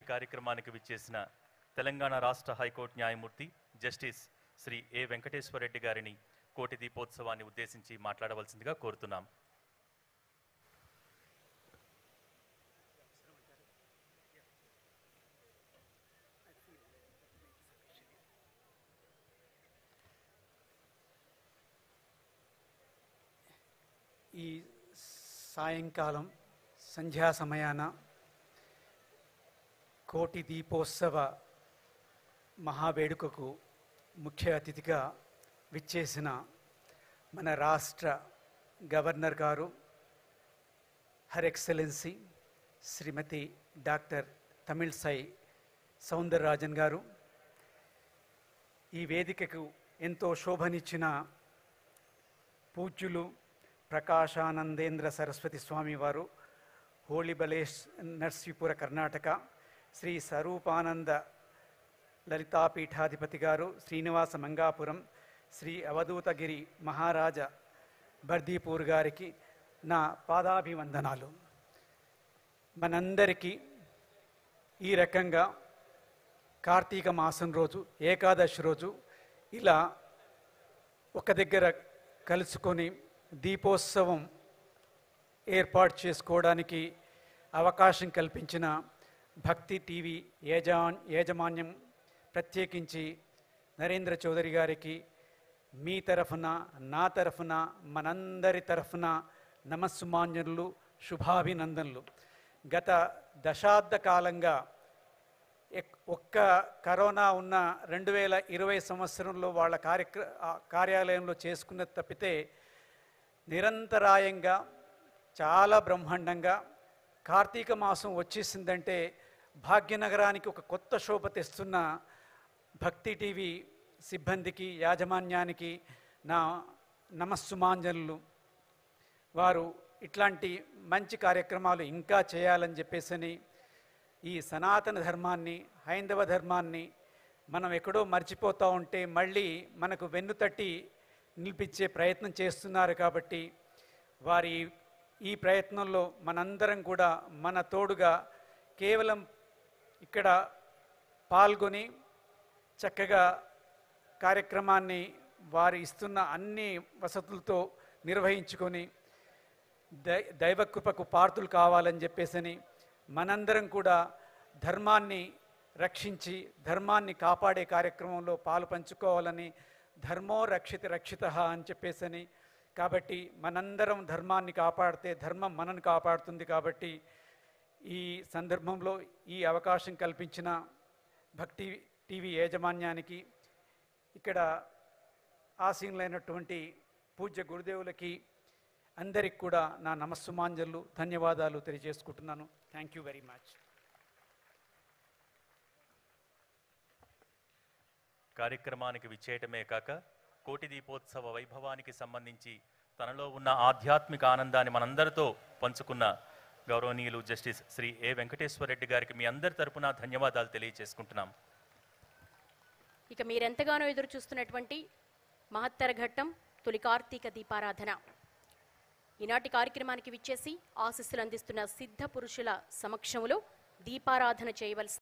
కార్యక్రమానికి విచ్చేసిన తెలంగాణ రాష్ట్ర హైకోర్టు న్యాయమూర్తి జస్టిస్ శ్రీ ఏ వెంకటేశ్వరరెడ్డి గారిని కోటి దీపోత్సవాన్ని ఉద్దేశించి మాట్లాడవలసిందిగా కోరుతున్నాం ఈ సాయంకాలం సంధ్యా సమయాన కోటి దీపోత్సవ మహావేడుకకు ముఖ్య అతిథిగా విచ్చేసిన మన రాష్ట్ర గవర్నర్ గారు her excellency Srimathi doctor Tamilisai Soundararajan గారు ఈ వేదికకు ఎంతో శోభనిచ్చిన పూజ్యులు ప్రకాశానందేంద్ర సరస్వతి స్వామి వారు హోళిబలేష్ నర్సీపుర కర్ణాటక శ్రీ స్వరూపానంద లలితాపీఠాధిపతి గారు శ్రీనివాస మంగాపురం శ్రీ అవధూతగిరి మహారాజ బర్దీపూర్ గారికి నా పాదాభివందనాలు మనందరికీ ఈ రకంగా కార్తీక మాసం రోజు ఏకాదశి రోజు ఇలా ఒక దగ్గర కలుసుకొని దీపోత్సవం ఏర్పాటు చేసుకోవడానికి అవకాశం కల్పించిన భక్తి టీవీ యజా యాజమాన్యం ప్రత్యేకించి నరేంద్ర చౌదరి గారికి మీ తరఫున నా తరఫున మనందరి తరఫున నమస్సుమాన్యులు శుభాభినందనలు గత దశాబ్ద కాలంగా ఎక్- ఒక్క కరోనా ఉన్న రెండు వేల ఇరవై సంవత్సరంలో వాళ్ళ కార్యక్ర ఆ కార్యాలయంలో చేసుకున్నది తప్పితే నిరంతరాయంగా చాలా బ్రహ్మాండంగా కార్తీక మాసం వచ్చేసిందంటే భాగ్యనగరానికి ఒక కొత్త శోభ తెస్తున్న భక్తి టీవీ సిబ్బందికి యాజమాన్యానికి నా నమస్సుమాంజనులు వారు ఇట్లాంటి మంచి కార్యక్రమాలు ఇంకా చేయాలని చెప్పేసని ఈ సనాతన ధర్మాన్ని హైందవ ధర్మాన్ని మనం ఎక్కడో మర్చిపోతూ ఉంటే మళ్ళీ మనకు వెన్నుతట్టి నిలిపించే ప్రయత్నం చేస్తున్నారు కాబట్టి వారి ఈ ప్రయత్నంలో మనందరం కూడా మన తోడుగా కేవలం ఇక్కడ పాల్గొని చక్కగా కార్యక్రమాన్ని వారు ఇస్తున్న అన్ని వసతులతో నిర్వహించుకొని దై దైవకృపకు పార్తులు కావాలని చెప్పేసని మనందరం కూడా ధర్మాన్ని రక్షించి ధర్మాన్ని కాపాడే కార్యక్రమంలో పాలు పంచుకోవాలని ధర్మో రక్షిత రక్షిత అని చెప్పేసని కాబట్టి మనందరం ధర్మాన్ని కాపాడితే ధర్మం మనను కాపాడుతుంది కాబట్టి ఈ సందర్భంలో ఈ అవకాశం కల్పించిన భక్తి టీవీ యాజమాన్యానికి ఇక్కడ ఆసీనులైనటువంటి పూజ్య గురుదేవులకి అందరికి కూడా నా నమస్సుమాంజలు ధన్యవాదాలు తెలియజేసుకుంటున్నాను థ్యాంక్ యూ వెరీ మచ్ కార్యక్రమానికి విచ్చేయటమే కాక కోటి దీపోత్సవ వైభవానికి సంబంధించి తనలో ఉన్న ఆధ్యాత్మిక ఆనందాన్ని మనందరితో పంచుకున్న గౌరవనీయులు జస్టిస్ శ్రీ ఏ వెంకటేశ్వరరెడ్డి గారికి మీ అందరి తరపున ధన్యవాదాలు తెలియజేసుకుంటున్నాం ఇక మీరెంతగానో ఎదురు చూస్తున్నటువంటి మహత్తర ఘట్టం తొలి కార్తీక దీపారాధన ఈనాటి కార్యక్రమానికి విచ్చేసి ఆశీస్సులు అందిస్తున్న సిద్ధ పురుషుల సమక్షంలో దీపారాధన చేయవలసి